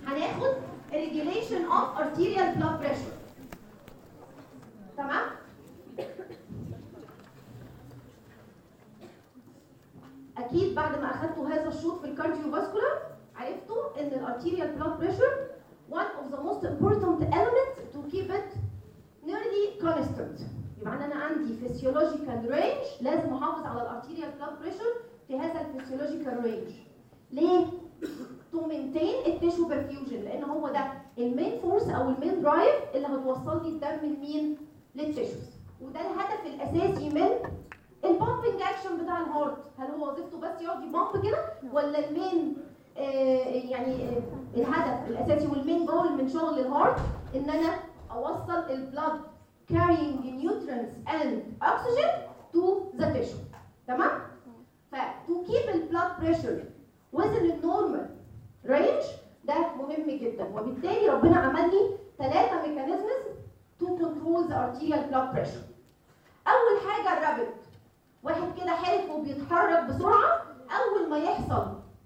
هناخد regulation of arterial blood pressure تمام اكيد بعد ما اخدتوا هذا الشوط في الكارديو فاسكولار عرفتوا ان الارتيريال بلاد بريشر one of the most important elements to keep it nearly constant يبقى انا عندي physiological range لازم احافظ على الارتيريال بلاد بريشر في هذا الفسيولوجيكال رينج ليه تو مينتين التيشو برفيوجن لان هو ده المين فورس او المين درايف اللي هتوصل لي الدم لمين للتيشوز وده الهدف الاساسي من البامبنج اكشن بتاع الهارت هل هو وظيفته بس يقعد يبامب كده ولا المين آه يعني آه الهدف الاساسي والمين جول من شغل الهارت ان انا اوصل البلاد carrying nutrients and oxygen to the tissue تمام ف to keep the blood pressure within the normal range ده مهم جدا وبالتالي ربنا عمل لي ثلاثه ميكانيزمز to control the arterial blood pressure اول حاجه الرابد واحد كده حالف وبيتحرك بسرعه اول ما يحصل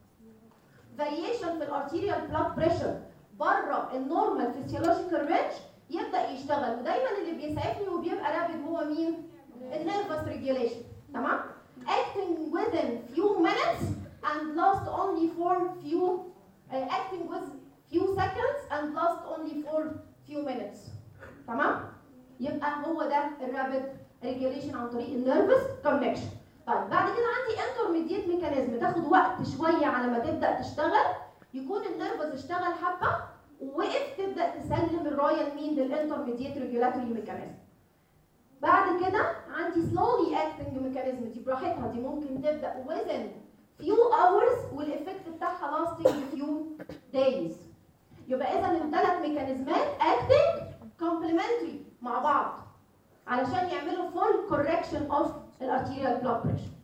فاريشن في الارتيريال بلاد بريشر بره النورمال فيسيولوجيكال رينج يبدا يشتغل ودايما اللي بيسعفني وبيبقى رابد هو مين النيرفس ريجوليشن تمام acting within few minutes and last only for few uh, acting with few seconds and last only for few minutes تمام يبقى هو ده الرابد ريجوليشن عن طريق النيرفس كونكشن طيب بعد كده عندي انترميديت ميكانيزم تاخد وقت شويه على ما تبدا تشتغل يكون النيرفس اشتغل حبه ووقف تبدا تسلم الرايه لمين للانترميديت ريجولاتوري ميكانيزم بعد كده عندي slowly acting ميكانيزم دي براحتها دي ممكن تبدا within few hours والافكت بتاعها lasting few days يبقى اذا الثلاث ميكانيزمات acting complementary مع بعض علشان يعملوا full correction of الارتيريال blood pressure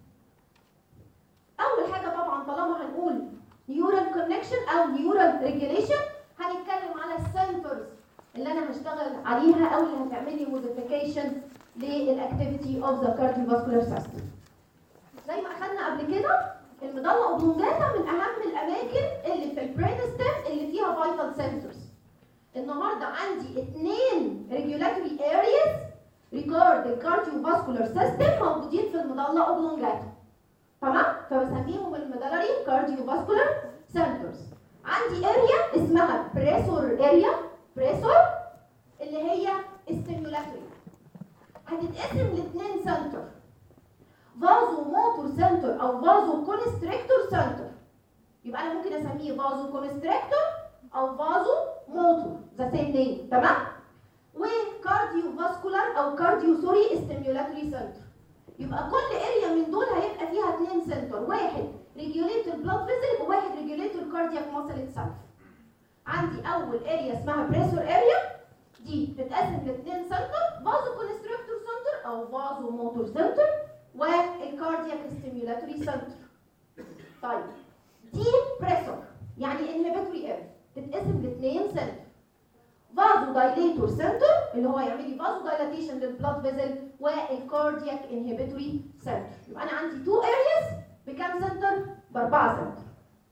اول حاجه طبعا طالما هنقول neural connection او neural regulation هنتكلم على السنترز اللي انا هشتغل عليها او اللي هتعمل لي موديفيكيشن للاكتيفيتي اوف ذا كارديوفاسكولار سيستم زي ما اخدنا قبل كده المضله اوبلونجاتا من اهم الاماكن اللي في البرين ستيم اللي فيها فايتال سنترز النهارده عندي اثنين ريجولاتوري ارياز ريكارد الكارديوفاسكولار سيستم موجودين في المضله اوبلونجاتا تمام فبسميهم المدلري كارديوفاسكولار سنترز عندي اريا اسمها بريسور اريا بريسور اللي هي ستيمولاتوري هتتقسم لاثنين سنتر فازو موتور سنتر او فازو كونستريكتور سنتر يبقى انا ممكن اسميه فازو كونستريكتور او فازو موتور ذا سيم نيم تمام وكارديو فاسكولار او كارديو سوري ستيمولاتوري سنتر يبقى كل اريا من دول هيبقى فيها اثنين سنتر واحد ريجوليتور بلاد فيزل وواحد ريجوليتور كاردياك ماسل اتسلف عندي اول اريا اسمها بريسور اريا دي بتتقسم لاثنين سنتر فازو كونستريكتور سنتر او فازو موتور سنتر والكاردياك ستيمولاتوري سنتر طيب دي بريسور يعني انهبيتوري اريا تتقسم لاثنين سنتر فازو دايليتور سنتر اللي هو يعمل لي فازو دايلاتيشن للبلاد فيزل والكاردياك انهبيتوري سنتر يبقى انا عندي تو ارياز بكام سنتر؟ باربعه سنتر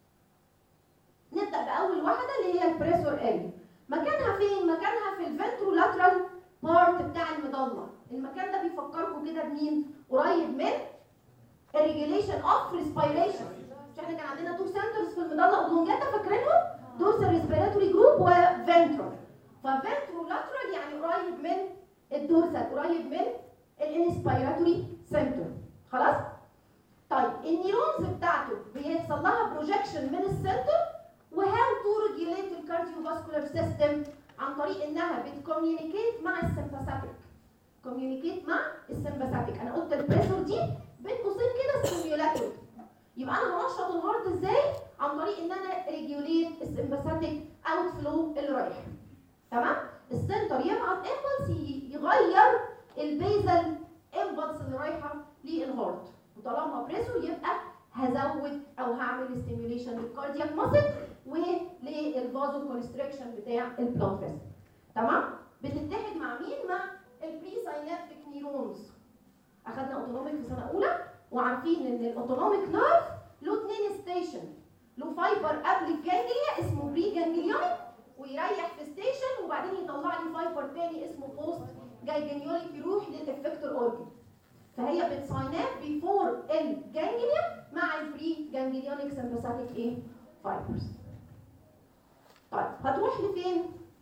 نبدا باول واحده اللي هي البريسور اريا مكانها فين؟ مكانها في الفنترولاترال بارت بتاع المضله المكان ده بيفكركم كده بمين؟ قريب من الريجوليشن اوف ريسبيريشن مش احنا كان عندنا تو سنترز في المضله اوبلونجاتا فاكرينهم؟ دورسال ريسبيراتوري جروب وفنترال ففنترولاترال يعني قريب من الدورسال قريب من الانسبيراتوري سنتر خلاص؟ طيب النيرونز بتاعته بيحصل لها بروجكشن من السنتر وهاو تو ريجوليت الكارديوفاسكولار سيستم عن طريق انها بتكوميونيكيت مع السمباثيك كوميونيكيت مع السمباثيك انا قلت البريسور دي بين قوسين كده ستيميولاتور يبقى انا هنشط الهارت ازاي عن طريق ان انا ريجوليت السمباثيك اوت فلو اللي رايح تمام السنتر يبعت امبلس يغير البيزل امبلس اللي رايحه للهارت وطالما بريسور يبقى هزود او هعمل ستيميوليشن للكاردياك ماسل وللفازو كونستريكشن بتاع البلاد فيسل تمام بتتحد مع مين مع البري ساينابتيك نيرونز اخدنا اوتونوميك في سنه اولى وعارفين ان الاوتونوميك نيرف له اثنين ستيشن له فايبر قبل الجانجليا اسمه بري جانجليونيك يطلع لي فايبر تاني اسمه بوست جايجنيوليك يروح للافكتور اورجن فهي بتساينات بيفور الجانجليا مع البري جانجليونيك سمباثيك ايه فايبرز طيب هتروح لفين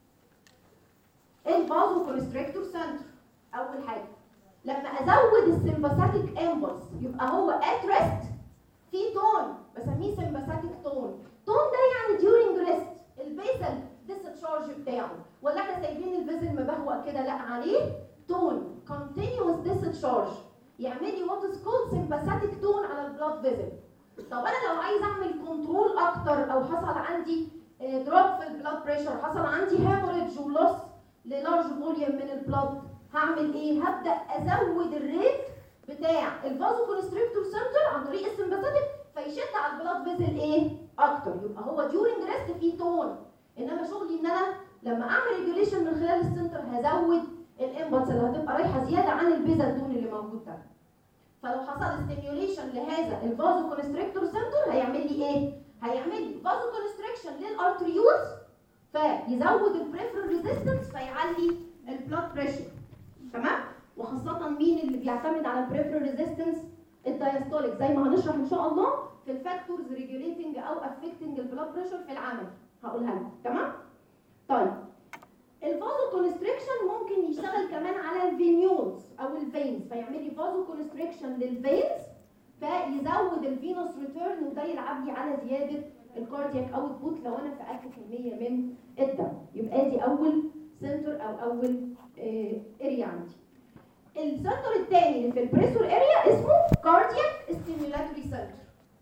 الفازو كونستريكتور سنتر اول حاجه لما ازود السمباثيك امبلس يبقى هو ات ريست في تون بسميه سمباثيك تون تون ده يعني during rest البيسل discharge بتاعه ولا احنا سايبين الفيزل مبهوأ كده لا عليه تون continuous discharge يعمل لي وات از كولد sympathetic تون على البلاد فيزل طب انا لو عايز اعمل كنترول اكتر او حصل عندي دروب في البلاد بريشر حصل عندي هيموريدج ولوس للارج فوليوم من البلاد هعمل ايه هبدا ازود الريت بتاع الفازو كونستريكتور سنتر عن طريق السمباثيك فيشد على البلاد فيزل ايه اكتر يبقى هو ديورنج ريست في تون انما شغلي ان انا لما اعمل ريجوليشن من خلال السنتر هزود الامبلس اللي هتبقى رايحه زياده عن البيزل تون اللي موجود ده فلو حصل ستيميوليشن لهذا الفازو كونستريكتور سنتر هيعمل لي ايه هيعمل لي فازو كونستريكشن للارتريولز فيزود البريفرال ريزيستنس فيعلي البلاد بريشر تمام وخاصه مين اللي بيعتمد على البريفرال ريزيستنس الدايستوليك زي ما هنشرح ان شاء الله في الفاكتورز ريجوليتنج او افكتنج البلاد بريشر في العمل هقولها لكم تمام طيب الفازو كونستريكشن ممكن يشتغل كمان على الفينيولز او الفينز فيعمل لي فازو كونستريكشن للفينز فيزود الفينوس ريتيرن وده يلعب لي على زياده الكاردياك اوتبوت لو انا فقدت كميه من الدم يبقى دي اول سنتر او اول اريا عندي السنتر الثاني اللي في البريسور اريا اسمه كاردياك ستيمولاتوري سنتر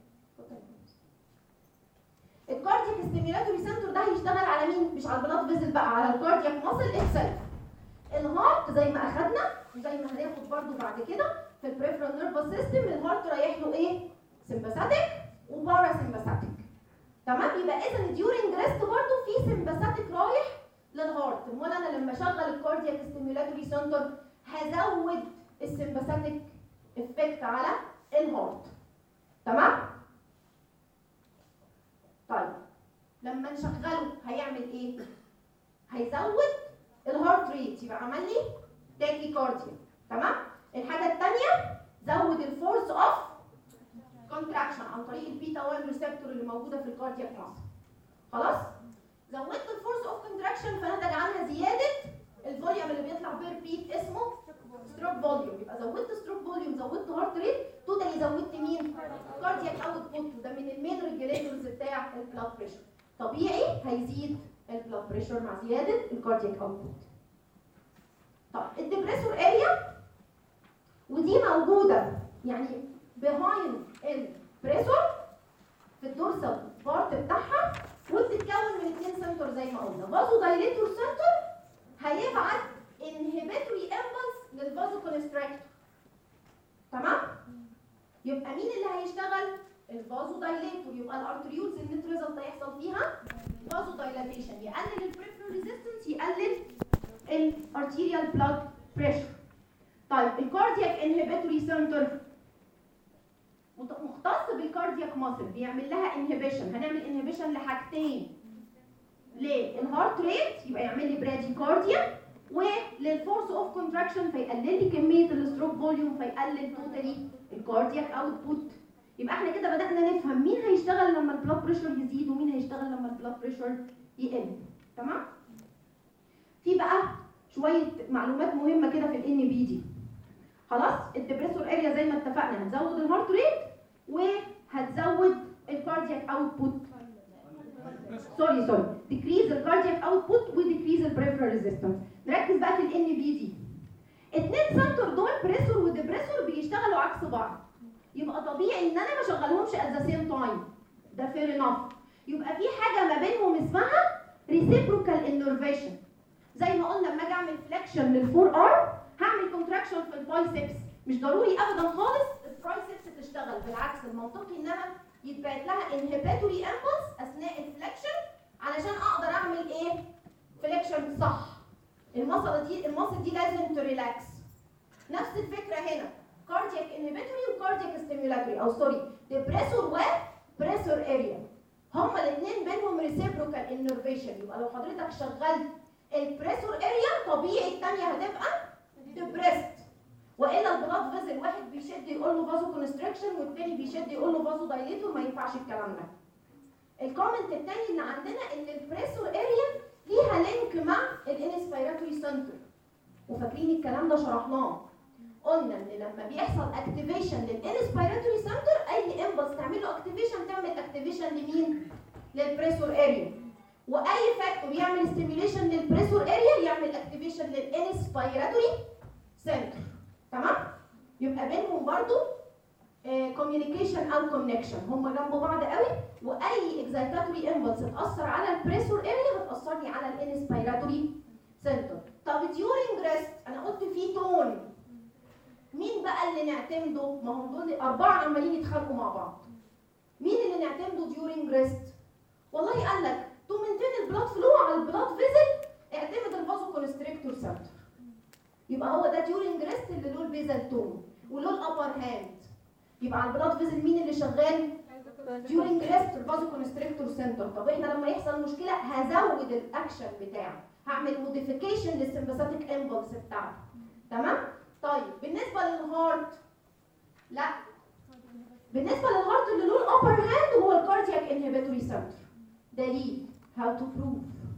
الكاردياك ستيمولاتوري سنتر ده هيشتغل على مين مش على البلاد فيزل بقى على الكاردياك ماسل اتسلف الهارت زي ما اخدنا وزي ما هناخد برده بعد كده في البريفرال نيرفس سيستم الهارت رايح له ايه سمباثيك وبارا سمباثيك تمام يبقى اذا ديورنج ريست برده في سمباثيك رايح للهارت امال انا لما اشغل الكاردياك ستيمولاتوري سنتر هزود السمباثيك افكت على الهارت تمام طيب لما نشغله هيعمل ايه هيزود الهارت ريت يبقى عمل لي تاكي كارديا تمام الحاجه الثانيه زود الفورس اوف كونتراكشن عن طريق البيتا 1 ريسبتور اللي موجوده في الكاردياك ماسل خلاص زودت الفورس اوف كونتراكشن فنتج عنها زياده الفوليوم اللي بيطلع بير بيت اسمه ستروك فوليوم يبقى زودت ستروك فوليوم زودت هارت ريت توتالي زودت مين كاردياك اوتبوت وده من المين ريجوليتورز بتاع البلاد بريشر طبيعي هيزيد البلاد بريشر مع زياده الكاردياك اوتبوت طب الدبريسور اريا ودي موجوده يعني بيهايند البريسور في الدورسال بارت بتاعها وبتتكون من اثنين سنتر زي ما قلنا فازو دايليتور سنتر هيبعت انهبيتوري امبلس للفازو كونستراكتور تمام يبقى مين اللي هيشتغل الفازو دايليتور يبقى الارتريولز النت ريزلت هيحصل فيها فازو دايلاتيشن يقلل البريفرال ريزيستنس يقلل الارتيريال بلاد بريشر طيب الكاردياك انهبيتوري سنتر مختص بالكاردياك ماسل بيعمل لها انهبيشن هنعمل انهبيشن لحاجتين للهارت ريت يبقى يعمل لي برادي كارديا وللفورس اوف كونتراكشن فيقلل لي كميه الستروك فوليوم فيقلل توتالي الكاردياك اوتبوت يبقى احنا كده بدانا نفهم مين هيشتغل لما البلاد بريشر يزيد ومين هيشتغل لما البلاد بريشر يقل تمام في بقى شويه معلومات مهمه كده في الان بي دي خلاص الدبريسور اريا زي ما اتفقنا هتزود الهارت ريت وهتزود الكاردياك اوتبوت سوري سوري decrease الكاردياك اوتبوت وديكريز البريفرال ريزيستنس نركز بقى في الان بي دي اتنين سنتر دول بريسور ودبريسور بيشتغلوا عكس بعض يبقى طبيعي ان انا ما اشغلهمش ات ذا سيم تايم ده فير انف يبقى في حاجه ما بينهم اسمها ريسيبروكال انرفيشن زي ما قلنا لما اجي اعمل فليكشن للفور ارم هعمل كونتراكشن في البايسبس مش ضروري ابدا خالص البايسبس تشتغل بالعكس المنطقي انها يتبعت لها انهبيتوري امبلس اثناء الفليكشن علشان اقدر اعمل ايه فليكشن صح المصل دي المصل دي لازم تريلاكس نفس الفكره هنا كاردياك انهبيتوري وكاردياك ستيمولاتوري او سوري ديبريسور وبريسور اريا هما الاثنين بينهم ريسيبروكال انرفيشن يبقى لو حضرتك شغلت البريسور اريا طبيعي الثانيه هتبقى ديبريست والا البلاد فيزل واحد بيشد يقول له فازو كونستريكشن والتاني بيشد يقول له فازو دايليتور ما ينفعش الكلام ده الكومنت الثاني ان عندنا ان البريسور اريا ليها لينك مع الانسبيراتوري سنتر وفاكرين الكلام ده شرحناه قلنا ان لما بيحصل اكتيفيشن للانسبيراتوري سنتر اي امبلس تعمل له اكتيفيشن تعمل اكتيفيشن لمين للبريسور اريا واي فاكتور يعمل ستيميوليشن للبريسور اريا يعمل اكتيفيشن للانسبيراتوري سنتر تمام يبقى بينهم برضو كوميونيكيشن او كونكشن هم جنب بعض قوي واي اكزايتاتوري امبلس تاثر على البريسور اريا هتاثر لي على الانسبيراتوري سنتر طب ديورنج ريست انا قلت في تون مين بقى اللي نعتمده ما هم دول اربعه عمالين يتخانقوا مع بعض مين اللي نعتمده ديورنج ريست والله قال لك تو مينتين البلاد فلو على البلاد فيزل اعتمد الفازو كونستريكتور سنتر يبقى هو ده ديورنج ريست اللي له البيزل تون وله الابر هاند يبقى على البلاد فيزل مين اللي شغال ديورنج ريست الفازو كونستريكتور سنتر طب احنا لما يحصل مشكله هزود الاكشن بتاعه هعمل موديفيكيشن للسمباثيك امبلس بتاعته تمام طيب بالنسبه للهارت لا بالنسبه للهارت اللي له الابر هاند هو الكاردياك انهبيتوري سنتر دليل هاو تو بروف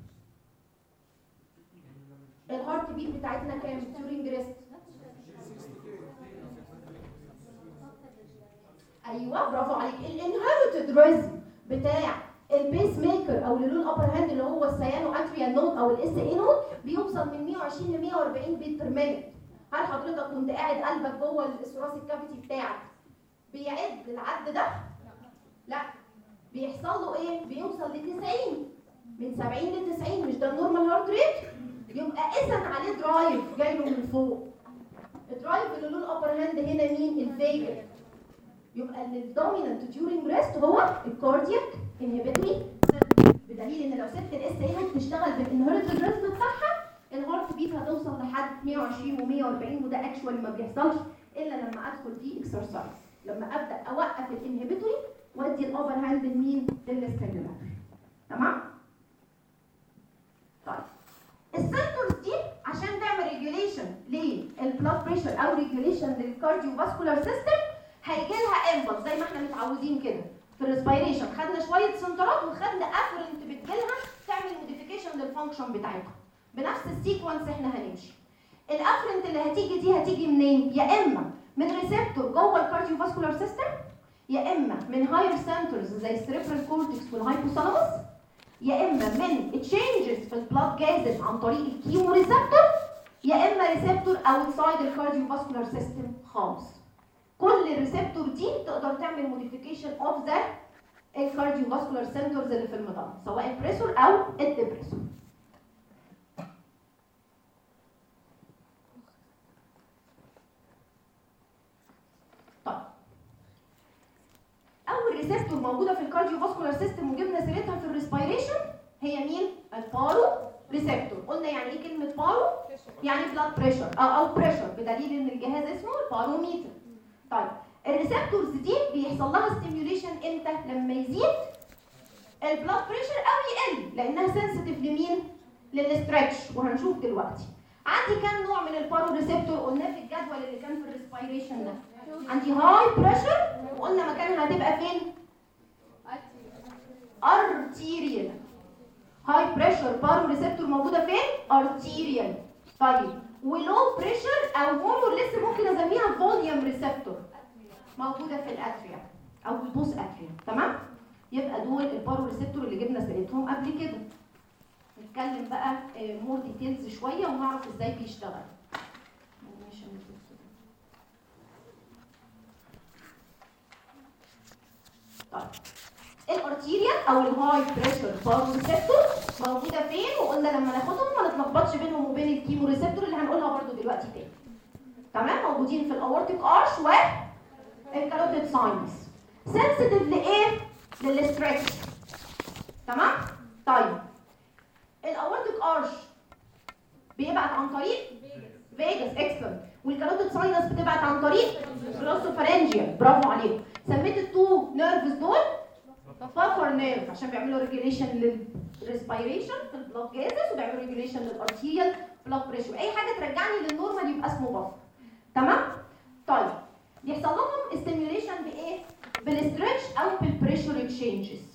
الهارت بيت بتاعتنا كام ديورنج ريست ايوه برافو عليك الانهيرتد ريزم بتاع البيس ميكر او اللي له الابر هاند اللي هو السيانو اتريال نود او الاس اي نود بيوصل من 120 ل 140 بيت بير مينت هل حضرتك كنت قاعد قلبك جوه الثراسي الكافيتي بتاعك بيعد العد ده لا بيحصل له ايه بيوصل ل 90 من 70 ل 90 مش ده النورمال هارت ريت يبقى اذا عليه درايف جاي له من فوق الدرايف اللي له الابر هاند هنا مين الفيجر يبقى الدومينانت ديورنج ريست هو الكاردياك انهبيتوري بدليل ان لو سبت الاس اي تشتغل بالانهيرتد ريست بتاعها الهارت بيت هتوصل لحد 120 و140 وده اكشوالي ما بيحصلش الا لما ادخل فيه اكسرسايز لما ابدا اوقف الانهبيتوري وادي الابر هاند لمين للستيمولاتوري تمام طيب السنترز دي عشان تعمل ريجوليشن للبلاد بريشر او ريجوليشن للكارديو فاسكولار سيستم هيجي لها امبلس زي ما احنا متعودين كده في الريسبيريشن خدنا شويه سنترات وخدنا افرنت بتجيلها تعمل موديفيكيشن للفانكشن بتاعتها بنفس السيكونس احنا هنمشي الافرنت اللي هتيجي دي هتيجي منين يا اما من ريسبتور جوه الكارديو فاسكولار سيستم يا اما من هاير سنترز زي السيريبرال كورتكس والهايبوثالاموس يا اما من تشينجز في البلاد جازز عن طريق الكيمو ريسبتور يا اما ريسبتور اوتسايد الكارديو فاسكولار سيستم خالص كل الريسبتور دي تقدر تعمل موديفيكيشن اوف ذا الكارديو فاسكولار سنترز اللي في المضله سواء البريسور او الديبريسور طيب اول ريسبتور موجوده في الكارديو فاسكولار سيستم وجبنا سيرتها في الريسبيريشن هي مين البارو ريسبتور قلنا يعني ايه كلمه بارو يعني بلاد بريشر او او بريشر بدليل ان الجهاز اسمه الباروميتر طيب الريسبتورز دي بيحصل لها ستيميوليشن امتى لما يزيد البلاد بريشر او يقل لانها سنسيتيف لمين للستريتش وهنشوف دلوقتي عندي كام نوع من البارو ريسبتور قلناه في الجدول اللي كان في الريسبيريشن ده عندي هاي بريشر وقلنا مكانها هتبقى فين ارتيريال هاي بريشر بارو ريسبتور موجوده فين ارتيريال طيب ولو بريشر او مونو لسه ممكن اسميها فوليوم ريسبتور موجوده في الاتريا او البوس اتريا تمام يبقى دول البارو ريسبتور اللي جبنا سيرتهم قبل كده نتكلم بقى مور ديتيلز شويه ونعرف ازاي بيشتغل طيب الارتيريا او الهاي بريشر بارو ريسبتور موجوده فين وقلنا لما ناخدهم ما نتلخبطش بينهم وبين الكيمو ريسبتور اللي هنقولها برده دلوقتي تاني تمام موجودين في الاورتيك ارش و الكاروتيد ساينس سنسيتيف لايه للستريتش تمام طيب الاورتيك ارش بيبعت عن طريق فيجاس اكسلنت والكاروتيد ساينس بتبعت عن طريق جلوسوفارنجيا برافو عليكم سميت التو نيرفز دول بافر نيرف عشان بيعملوا ريجوليشن للريسبيريشن في البلاد جازز وبيعملوا ريجوليشن للارتيريال بلاد بريشر اي حاجه ترجعني للنورمال يبقى اسمه بافر تمام طيب بيحصل لهم ستيميوليشن بايه بالستريتش او بالبريشر تشينجز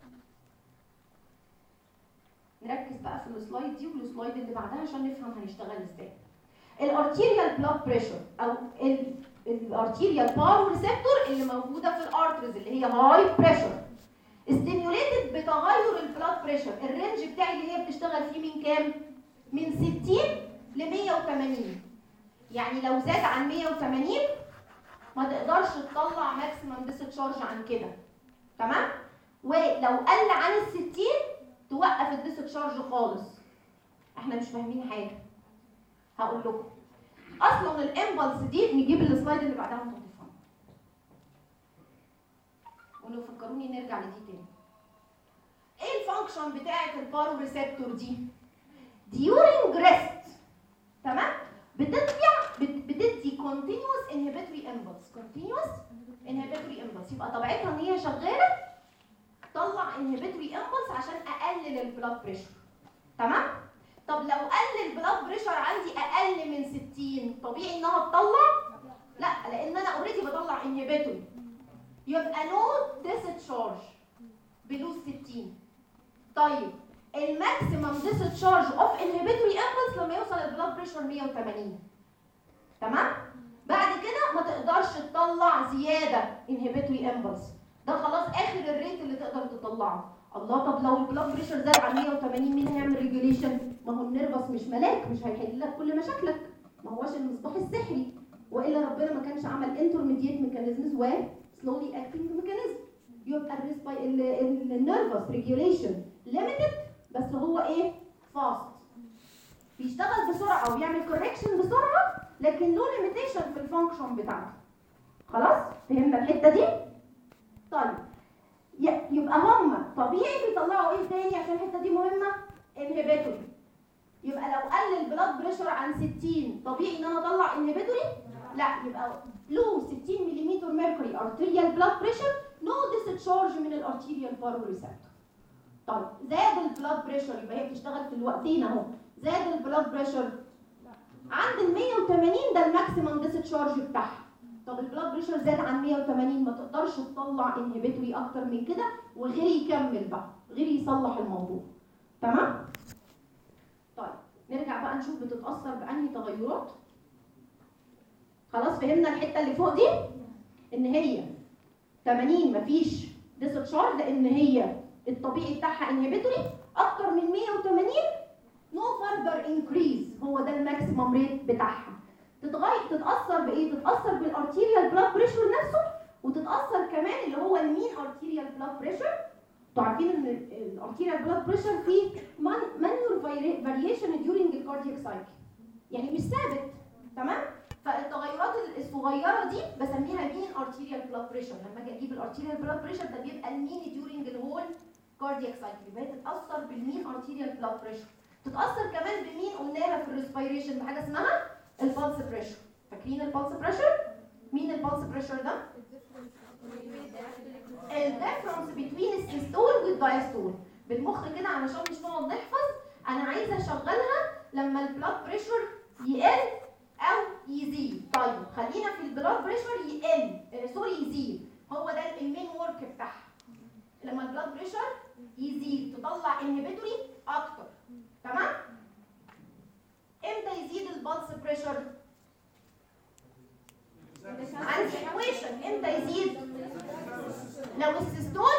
نركز بقى في السلايد دي والسلايد اللي بعدها عشان نفهم هنشتغل ازاي الارتيريال بلاد بريشر او الارتيريال بارو ريسبتور اللي موجوده في الارترز اللي هي هاي بريشر ستيميوليتد بتغير البلاد بريشر الرينج بتاعي اللي هي بتشتغل فيه من كام من 60 ل 180 يعني لو زاد عن 180 ما تقدرش تطلع ماكسيمم ديسشارج عن كده تمام ولو قل عن ال 60 توقف الديسشارج خالص احنا مش فاهمين حاجه هقول لكم اصلا الامبلس دي نجيب السلايد اللي بعدها وانتوا تفهموا ولو فكروني نرجع لدي تاني ايه الفانكشن بتاعه البارو ريسبتور دي during rest تمام بتطلع بت- بتدي continuous inhibitory impulse continuous inhibitory impulse يبقى طبيعتها ان هي شغاله طلع inhibitory impulse عشان اقلل البلاد بريشر تمام طب لو قل البلاد بريشر عندي اقل من 60 طبيعي انها تطلع لا لان انا اوريدي بطلع inhibitory يبقى نو discharge بلو 60 طيب الماكسيمم discharge اوف inhibitory impulse لما يوصل البلاد بريشر 180 تمام بعد كده ما تقدرش تطلع زياده inhibitory impulse ده خلاص اخر الريت اللي تقدر تطلعه الله طب لو البلاد بريشر زاد عن 180 مين هيعمل ريجوليشن ما هو النيرفس مش ملاك مش هيحل لك كل مشاكلك ما هوش المصباح السحري والا ربنا ما كانش عمل انترميديت ميكانيزمز و سلولي اكتنج ميكانيزم يبقى الريسباي النيرفس ريجوليشن ليميتد بس هو ايه فاست بيشتغل بسرعه وبيعمل كوركشن بسرعه لكن له ليميتيشن في الفانكشن بتاعته خلاص فهمنا الحته دي طيب ي- يبقى هم طبيعي بيطلعوا ايه تاني عشان الحته دي مهمه انهبيتوري يبقى لو قل البلاد بريشر عن 60 طبيعي ان انا اطلع انهبيتوري لا يبقى له 60 ملم ميركوري ارتيريال بلاد بريشر نو ديسشارج من الارتيريال بارو ريسبتور طيب زاد البلاد بريشر يبقى هي بتشتغل في الوقتين اهو زاد البلاد بريشر عند ال 180 ده الماكسيمم ديسشارج بتاعها طب البلاد بريشر زاد عن 180 ما تقدرش تطلع انهبيتوري اكتر من كده وغيري يكمل بقى غيري يصلح الموضوع تمام طيب نرجع بقى نشوف بتتاثر بانهي تغيرات خلاص فهمنا الحته اللي فوق دي ان هي 80 مفيش ديسشارج لان هي الطبيعي بتاعها انهبيتوري اكتر من 180 نو فاردر انكريز هو ده الماكسيمم ريت بتاعها تتغير تتاثر بايه تتاثر بالارتيريال بلاد بريشر نفسه وتتاثر كمان اللي هو المين ارتيريال بلاد بريشر انتوا عارفين ان الارتيريال بلاد بريشر فيه مانيور فاريشن ديورنج الكاردياك سايكل يعني مش ثابت تمام فالتغيرات الصغيره دي بسميها مين ارتيريال بلاد بريشر لما اجي اجيب الارتيريال بلاد بريشر ده بيبقى المين ديورنج الهول كاردياك سايكل يبقى هي تتاثر بالمين ارتيريال بلاد بريشر تتاثر كمان بمين قلناها في الريسبيريشن بحاجه اسمها البلس بريشر فاكرين البلس بريشر مين البلس بريشر ده الديفرنس بين السيستول والدايستول بالمخ كده علشان مش نقعد نحفظ انا عايزه اشغلها لما البلاد بريشر يقل او يزيد طيب خلينا في البلاد بريشر يقل آه، سوري يزيد هو ده المين ورك بتاعها لما البلاد بريشر يزيد تطلع انهبيتوري اكتر تمام امتى يزيد البلس بريشر عن سيتويشن امتى يزيد لو السيستول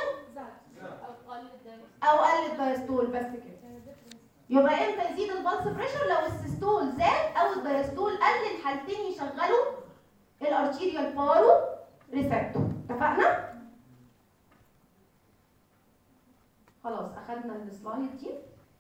او قل الدايستول بس كده يبقى امتى يزيد البلس بريشر لو السيستول زاد او الدايستول قل الحالتين يشغلوا الارتيريال بارو ريسبتور اتفقنا خلاص اخدنا السلايد دي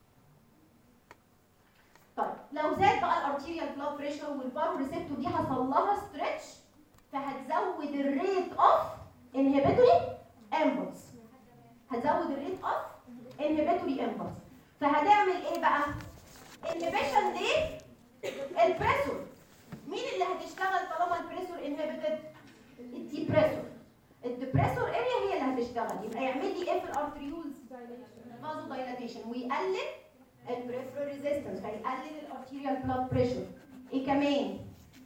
طيب لو زاد بقى الارتيريال بلاد بريشر والبارو ريسبتور دي حصل لها ستريتش فهتزود الريت اوف انهبيتوري امبلس هتزود الريت اوف انهبيتوري امبلس فهتعمل ايه بقى انهبيشن دي البريسور مين اللي هتشتغل طالما البريسور انهبيتد الديبريسور الدبريسور اريا هي اللي هتشتغل يبقى يعمل لي ايه في الارتريولز فازو دايلاتيشن ويقلل البريفرال ريزيستنس فيقلل الارتيريال بلاد بريشر ايه كمان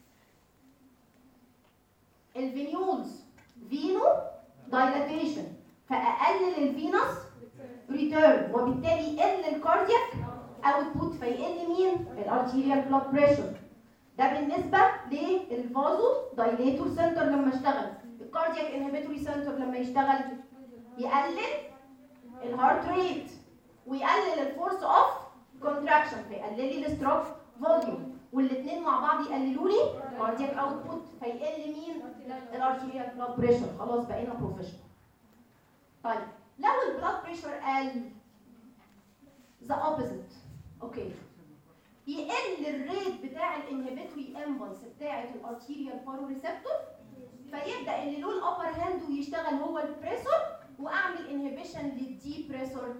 الفينيولز فينو دايلاتيشن فاقلل الفينوس ريتيرن وبالتالي يقل الكاردياك اوتبوت فيقل مين الارتيريال بلاد بريشر ده بالنسبه للفازو دايليتور سنتر لما اشتغل الكاردياك انهبيتوري سنتر لما يشتغل يقلل الهارت ريت ويقلل الفورس اوف كونتراكشن فيقلل لي الستروك فوليوم والاثنين مع بعض يقللوا لي كاردياك اوتبوت فيقل مين الارتيريال بلاد بريشر خلاص بقينا بروفيشنال طيب لو البلاد بريشر قل ذا اوبوزيت اوكي يقل الريت بتاع الانهبيتوري امبلس بتاعه الارتيريال باروريسبتور فيبدا اللي له الابر هاند ويشتغل هو البريسور واعمل انهبيشن للدي بريسور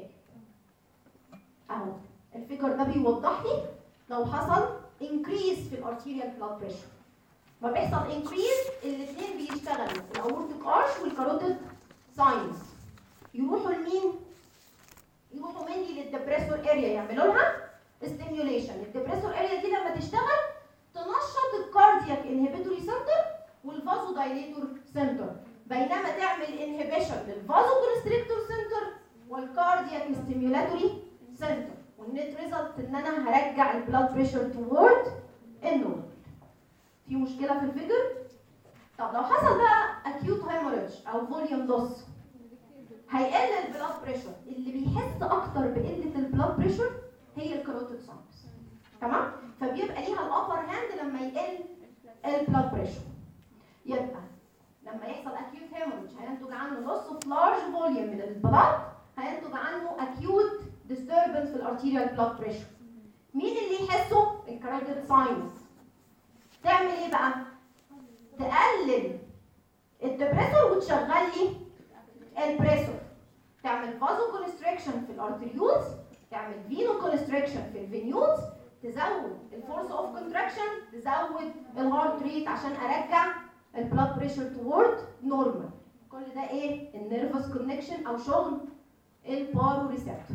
اهو الفيجر ده بيوضح لي لو حصل انكريز في الارتيريال بلاد بريشر ما بيحصل انكريز الاثنين بيشتغلوا الاورتيك ارش والكاروتيد ساينس يروحوا لمين يروحوا مني للدبريسور اريا يعملوا لها ستيميوليشن الدبريسور اريا دي لما تشتغل تنشط الكاردياك انهبيتوري سنتر والفازو دايليتور سنتر بينما تعمل انهبيشن للفازو كونستريكتور سنتر والكاردياك ستيميولاتوري سنتر والنت ريزلت ان انا هرجع البلاد بريشر توورد النورمال في مشكله في الفيجر طب لو حصل بقى اكيوت هيموريدج او فوليوم لوس هيقل البلاد بريشر اللي بيحس اكتر بقله البلاد بريشر هي الكاروتيد ساينس تمام فبيبقى ليها الابر هاند لما يقل البلاد بريشر يبقى لما يحصل اكيوت هيموريدج هينتج عنه لوس اوف لارج فوليوم من البلاد هينتج عنه اكيوت disturbance في الارتيريال بلاد بريشر مين اللي يحسه الكاروتيد ساينس تعمل ايه بقى تقلل الدبريسور وتشغل لي البريسور تعمل فازو كونستريكشن في الارتريولز تعمل فينو كونستريكشن في الفينيولز تزود الفورس اوف كونتراكشن تزود الهارت ريت عشان ارجع البلاد بريشر توورد نورمال كل ده ايه النيرفس كونكشن او شغل البارو ريسبتور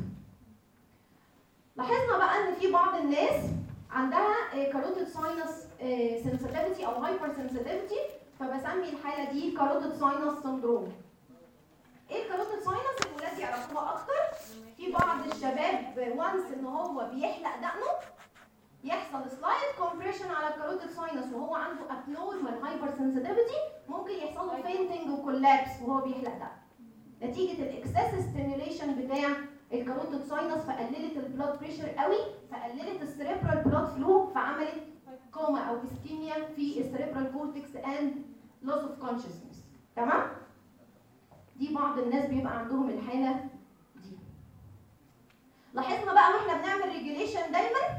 لاحظنا بقى ان في بعض الناس عندها كاروتيد ساينس سنسيتيفيتي او هايبر سنسيتيفيتي فبسمي الحاله دي كاروتيد ساينس سندروم ايه الكاروتيد ساينس الولاد يعرفوها اكتر في بعض الشباب وانس ان هو بيحلق دقنه يحصل سلايد كومبريشن على الكاروتيد ساينس وهو عنده ابنورمال هايبر سنسيتيفيتي ممكن يحصل له فينتنج وكولابس وهو بيحلق دقنه نتيجه الاكسس ستيميوليشن بتاع الكاروتيد ساينس فقللت البلاد بريشر قوي فقللت السريبرال بلاد فلو فعملت كوما او اسكيميا في السريبرال كورتكس اند لوس اوف كونشسنس تمام دي بعض الناس بيبقى عندهم الحاله دي لاحظنا بقى واحنا بنعمل ريجوليشن دايما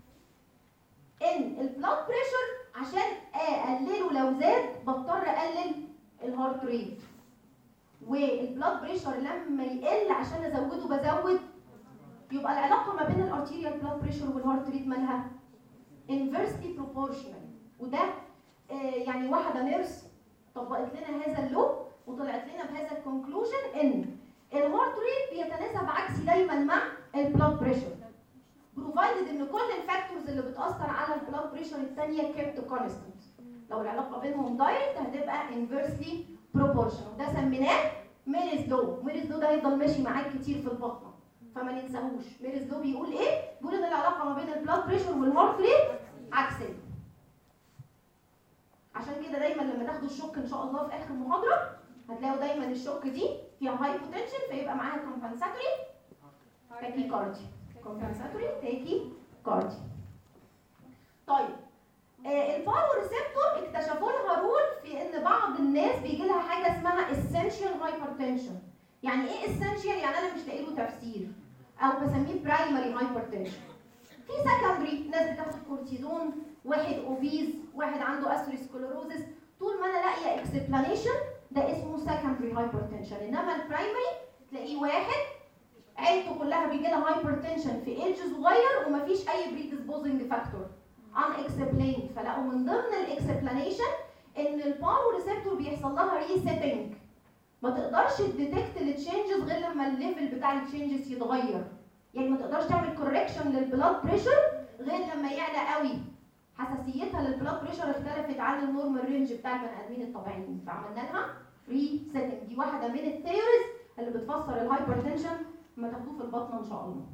ان البلاد بريشر عشان اقلله لو زاد بضطر اقلل الهارت ريت والبلاد بريشر لما يقل عشان ازوده بزود يبقى العلاقه ما بين الارتيريال بلاد بريشر والهارت ريت مالها inversely proportional وده آه يعني واحده نيرس طبقت لنا هذا اللو وطلعت لنا بهذا الكونكلوجن ان الهارت ريت بيتناسب عكسي دايما مع البلاد بريشر بروفايدد ان كل الفاكتورز اللي بتاثر على البلاد بريشر الثانيه كيبت كونستنت لو العلاقه بينهم دايركت هتبقى inversely proportional وده سميناه ميريز لو ميريز لو ده هيفضل ماشي معاك كتير في البطنه فما ننساهوش ميريز لو بيقول ايه بيقول ان العلاقه ما بين البلاد بريشر والهارت ريت عكسيه عشان كده دايما لما تاخدوا الشوك ان شاء الله في اخر المحاضره هتلاقوا دايما الشوك دي فيها هاي بوتنشال فيبقى معاها كومبنساتوري تاكي كاردي كومبنساتوري تاكي كاردي طيب آه البارو ريسبتور اكتشفوا لها رول في ان بعض الناس بيجي لها حاجه اسمها essential hypertension يعني ايه essential يعني انا مش لاقي له تفسير او بسميه برايمري hypertension في سكندري ناس بتاخد كورتيزون واحد اوبيز واحد عنده اثيروسكلوروزس طول ما انا لاقيه اكسبلانيشن ده اسمه سكندري هايبرتنشن انما البرايمري تلاقيه واحد عيلته كلها بيجي لها هايبرتنشن في ايدج صغير ومفيش اي بريدisposing فاكتور unexplained فلقوا من ضمن الاكسبلانيشن ان البارو ريسبتور بيحصل لها ريسيتنج ما تقدرش تديتكت التشينجز غير لما الليفل بتاع التشينجز يتغير يعني ما تقدرش تعمل كوركشن للبلاد بريشر غير لما يعلى قوي حساسيتها للبلاد بريشر اختلفت عن النورمال رينج بتاع البني ادمين الطبيعيين فعملنا لها ريسيتنج دي واحده من الثيوريز اللي بتفسر الهايبرتنشن ما تاخدوه في البطنه ان شاء الله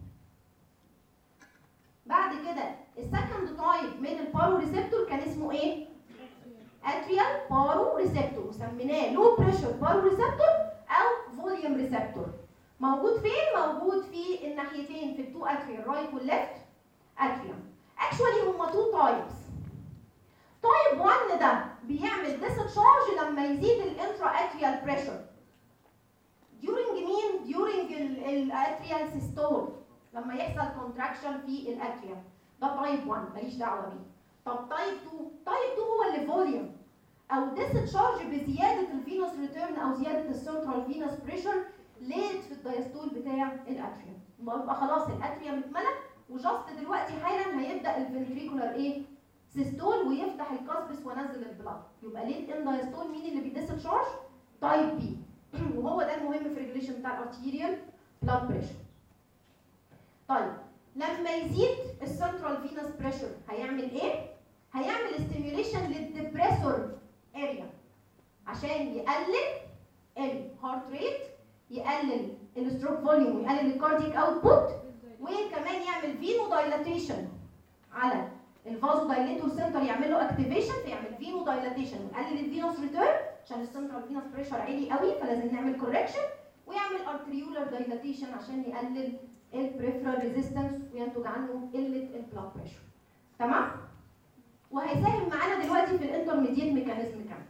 بعد كده السكند تايب من البارو ريسبتور كان اسمه ايه اتريال بارو ريسبتور وسميناه لو بريشر بارو ريسبتور او فوليوم ريسبتور موجود فين موجود في الناحيتين في التو اتريال رايت والليفت اتريوم اكشوالي هما تو تايبس تايب 1 ده بيعمل ديسشارج لما يزيد الانترا اتريال بريشر during مين during الاتريال سيستول لما يحصل كونتراكشن في الاتريوم ده تايب 1 ماليش دعوه بيه طب تايب 2 تايب 2 هو اللي فوليوم او ديسشارج بزياده الفينوس ريتيرن او زياده السنترال فينوس بريشر ليت في الدايستول بتاع الاتريوم يبقى خلاص الاتريوم اتملى وجاست دلوقتي حالا هيبدا الفنتريكولار ايه سيستول ويفتح الكاسبس وانزل البلاد يبقى ليت ان دايستول مين اللي بيديسشارج تايب بي وهو ده المهم في الريجوليشن بتاع الارتيريال بلاد بريشر طيب لما يزيد السنترال فينوس بريشر هيعمل ايه هيعمل ستيميوليشن للديبريسور اريا عشان يقلل الهارت ريت يقلل الستروك فوليوم ويقلل الكاردياك اوتبوت وكمان يعمل فينو دايلاتيشن على الفازو دايليتور سنتر يعمل له اكتيفيشن فيعمل فينو دايلاتيشن ويقلل الفينوس ريتيرن عشان السنترال فينوس بريشر عالي قوي فلازم نعمل كوركشن ويعمل ارتريولار دايلاتيشن عشان يقلل البريفرال ريزيستنس وينتج عنه قله البلاد بريشر تمام وهيساهم معانا دلوقتي في الانترميديت ميكانيزم كمان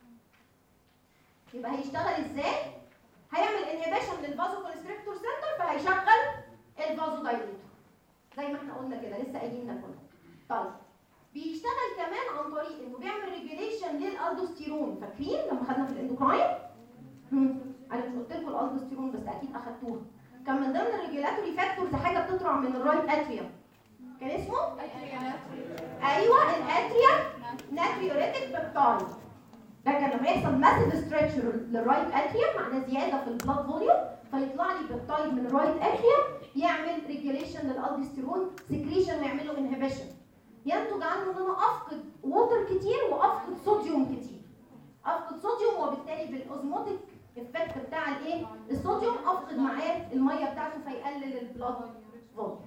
يبقى هيشتغل ازاي هيعمل انهبيشن للفازو كونستريكتور سنتر فهيشغل الفازو دايليتور زي ما احنا قلنا كده لسه قايلين ده كله طيب بيشتغل كمان عن طريق انه بيعمل ريجوليشن للالدوستيرون فاكرين لما خدنا في الاندوكراين انا مش قلت لكم الالدوستيرون بس اكيد اخدتوها كان من ضمن الريجولاتوري فاكتورز حاجه بتطلع من الرايت اتريوم كان اسمه ايوه الاتريا ناتريوريتك بيبتايد ده كان لما يحصل ماسيف ستريتش للرايت اتريوم معناه زياده في البلاد فوليوم فيطلع لي بيبتايد من الرايت اتريوم يعمل ريجوليشن للالدوستيرون سكريشن ويعمل له انهبيشن ينتج عنه ان انا افقد ووتر كتير وافقد صوديوم كتير افقد صوديوم وبالتالي بالاوزموتيك افكت بتاع الايه الصوديوم افقد معاه الميه بتاعته فيقلل البلاد فوليوم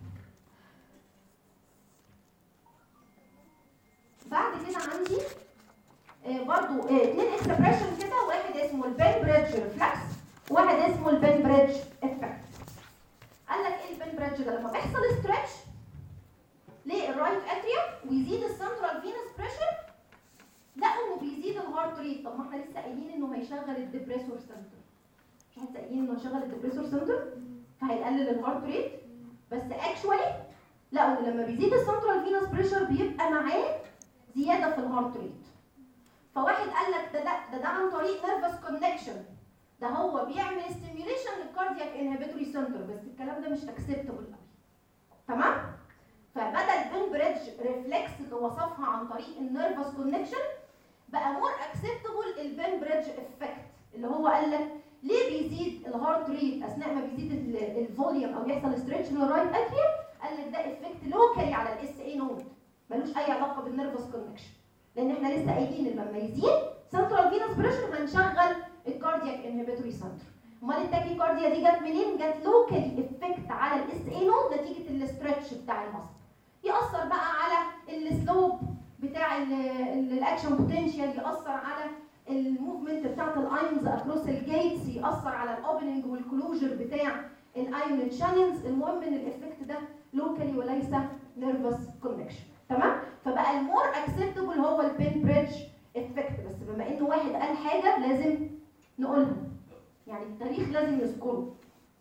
بعد كده عندي آه برضو آه اتنين اكسبريشن كده واحد اسمه البين بريدج ريفلكس وواحد اسمه البين بريدج افكت قال لك ايه البين بريدج ده لما بيحصل ستريتش للرايت اتريوم ويزيد السنترال فينس بريشر لقوا انه بيزيد الهارت ريت طب ما احنا لسه قايلين انه هيشغل الديبريسور سنتر مش لسه قايلين انه هيشغل الديبريسور سنتر فهيقلل الهارت ريت بس اكشوالي لقوا ان لما بيزيد السنترال فينس بريشر بيبقى معاه زياده في الهارت ريت فواحد قال لك ده ده ده, ده عن طريق نيرفس كونكشن ده هو بيعمل ستيميوليشن للكاردياك انهبيتوري سنتر بس الكلام ده مش اكسبتبل قوي تمام فبدل بين بريدج ريفلكس اللي وصفها عن طريق النيرفس كونكشن بقى مور اكسبتبل البين بريدج افكت اللي هو قال لك ليه بيزيد الهارت ريت اثناء ما بيزيد الفوليوم او يحصل ستريتش للرايت اتريوم قال لك ده افكت لوكالي على الاس اي نود ملوش اي علاقه بالنيرفس كونكشن لان احنا لسه قايلين ان لما يزيد سنترال فينس بريشر هنشغل الكاردياك انهبيتوري سنتر امال التاكي كارديا دي جت منين جت لوكالي افكت على الاس اي نود نتيجه الاسترتش بتاع المصل ياثر بقى على السلوب بتاع الاكشن بوتنشال ياثر على الموفمنت بتاعت الايونز اكروس الجيتس ياثر على الاوبننج والكلوجر بتاع الايون شانلز المهم ان الافكت ده لوكالي وليس نيرفس كونكشن تمام فبقى المور اكسبتبل هو البين بريدج افكت بس بما انه واحد قال حاجه لازم نقولها يعني التاريخ لازم يذكره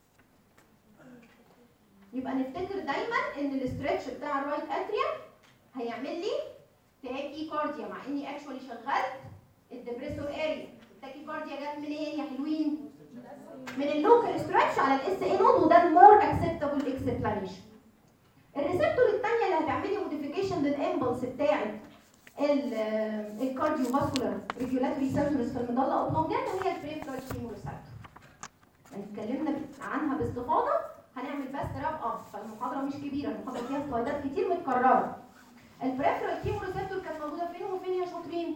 يبقى نفتكر دايما ان الاسترتش بتاع الرايت اتريوم هيعمل لي تاكي كارديا مع اني اكشوالي شغلت الدبريسور اريا التاكي كارديا جت منين يا حلوين من اللوكال ستريتش على الاس اي نود وده المور اكسبتبل اكسبلانيشن الريسبتور الثانيه اللي هتعملي موديفيكيشن للامبلس بتاعت الكارديو فاسكولار ريجولاتوري سنسورز في المضله اوبلونجاتا وهي البريفرال كيموريسبتور اتكلمنا عنها باستفاضه هنعمل بس راب اب فالمحاضره مش كبيره المحاضره فيها سلايدات كتير متكرره البريفرال كيموريسبتور كانت موجوده فين وفين يا شاطرين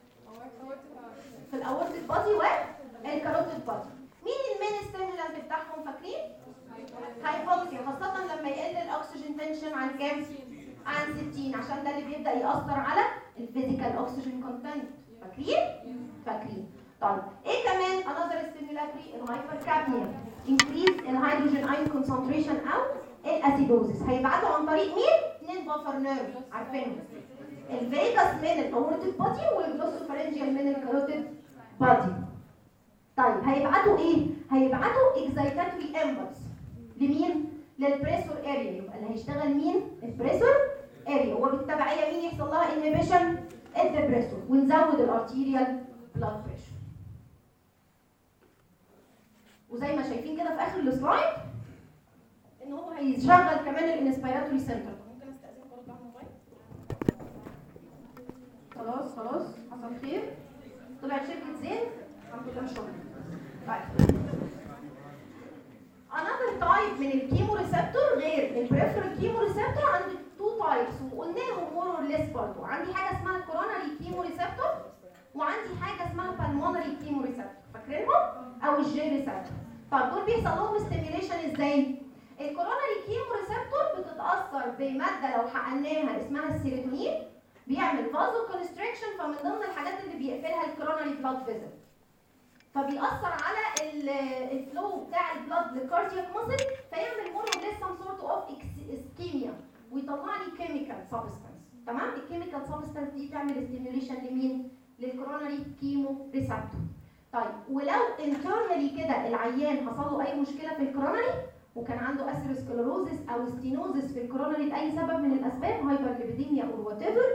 في الاورتيك بادي والكاروتيد بادي مين المين ستيمولانت بتاعهم فاكرين هايبوكسيا خاصه لما يقل الاكسجين تنشن عن كام عن 60 عشان ده اللي بيبدا ياثر على الفيزيكال اوكسجين كونتنت فاكرين فاكرين طيب ايه كمان another stimulatory الهايبركابنيا increase الهيدروجين ايون concentration او الاسيدوزيس هيبعتوا عن طريق مين؟ اثنين بافر نيرف عارفينهم الفيجاس من الاورتيك بادي والجلوسوفارنجيال من الكاروتيد بادي طيب هيبعتوا ايه؟ هيبعتوا اكزايتاتوري امبلس لمين؟ للبريسور اريا يبقى اللي هيشتغل مين؟ البريسور اريا وبالتبعيه مين يحصل لها انهبيشن؟ الدبريسور ونزود الارتيريال بلاد بريشر وزي ما شايفين كده في اخر السلايد ان هو هيشغل كمان الانسبيراتوري سنتر ممكن استاذنكم ارد على الموبايل خلاص خلاص حصل خير طلعت شركه زين الحمد لله مش طيب another type من الكيمو ريسبتور غير البريفرال كيمو ريسبتور عندي تو تايبس وقلناهم مور اور ليس برضه عندي حاجه اسمها الكوروناري كيمو ريسبتور وعندي حاجه اسمها بالمونري كيمو ريسبتور فاكرينهم او الجي ريسبتور طب دول بيحصل لهم ستيميوليشن ازاي الكوروناري كيمو ريسبتور بتتاثر بماده لو حقناها اسمها السيروتونين بيعمل فازو كونستريكشن فمن ضمن الحاجات اللي بيقفلها الكوروناري بلاد فيزل فبيأثر على الفلو بتاع البلاد للكاردياك ماسل فيعمل مور اور ليس سم سورت اوف اسكيميا ويطلع لي كيميكال سبستانس تمام الكيميكال سبستانس دي تعمل ستيميوليشن لمين للكوروناري كيمو ريسبتور طيب ولو انترنالي كده العيان حصل له اي مشكله في الكوروناري وكان عنده اثيروسكلروزس او ستينوزس في الكوروناري لاي سبب من الاسباب هايبرليبيديميا او وات ايفر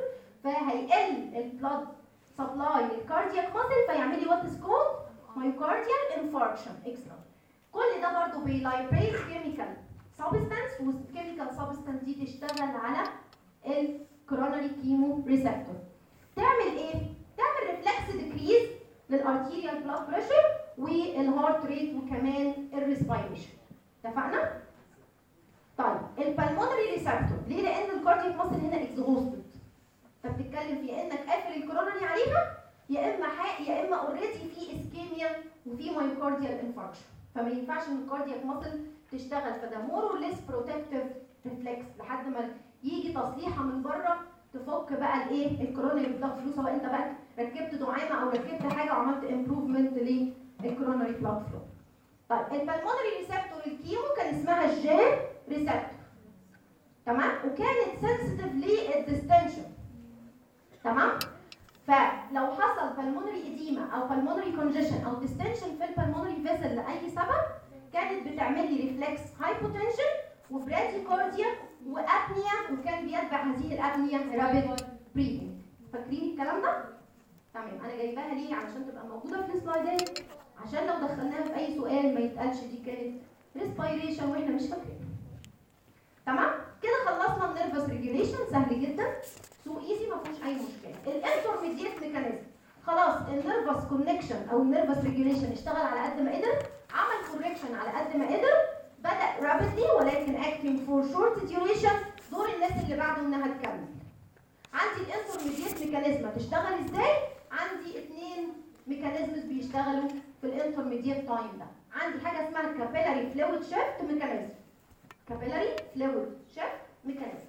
فهيقل البلاد سبلاي للكاردياك ماسل فيعمل لي وات از كولد مايوكارديال انفاركشن اكسترا كل ده برضه بيلايبريت كيميكال سبستانس والكيميكال سبستانس دي تشتغل على الكوروناري كيمو ريسبتور تعمل ايه تعمل ريفلكس ديكريز للارتيريال بلاد بريشر والهارت ريت وكمان الريسبيريشن اتفقنا طيب البلمونري ريسبتور ليه لان الكاردياك ماسل هنا اكزوستد فبتتكلم في انك قافل الكوروناري عليها يا اما حق يا اما اوريدي في اسكيميا وفي مايوكارديال انفاركشن فما ينفعش ان الكاردياك ماسل تشتغل فده مور اور ليس بروتكتيف ريفلكس لحد ما يجي تصليحه من بره تفك بقى الايه الكوروناري بلاد فلو سواء انت بقى ركبت دعامه او ركبت حاجه وعملت امبروفمنت للكوروناري بلاد فلو طيب البلمونري ريسبتور الكيمو كان اسمها الجي ريسبتور تمام وكانت سنسيتيف للديستنشن تمام فلو حصل بالمونري اديما او بالمونري كونجيشن او ديستنشن في البلمونري فيسل لاي سبب كانت بتعمل لي ريفلكس هايبوتنشن وبراديكارديا وابنيا وكان بيتبع هذه الابنيا رابيد بريدنج فاكرين الكلام ده تمام انا جايباها ليه علشان تبقى موجوده في السلايدات عشان لو دخلناها في اي سؤال ما يتقالش دي كانت ريسبيريشن واحنا مش فاكرين تمام كده خلصنا النيرفس ريجوليشن سهل جدا سو ايزي ما فيهوش اي مشكله الانترميديت ميكانيزم خلاص النيرفس كونكشن او النيرفس ريجوليشن اشتغل على قد ما قدر عمل كوركشن على قد ما قدر بدا رابيدلي ولكن اكتنج فور شورت ديوريشن دور الناس اللي بعده انها تكمل عندي الانترميديت ميكانيزم هتشتغل ازاي عندي اثنين ميكانيزمز بيشتغلوا في الانترميديت تايم ده عندي حاجه اسمها كابيلاري فلويد شيفت ميكانيزم كابيلاري فلويد شيفت ميكانيزم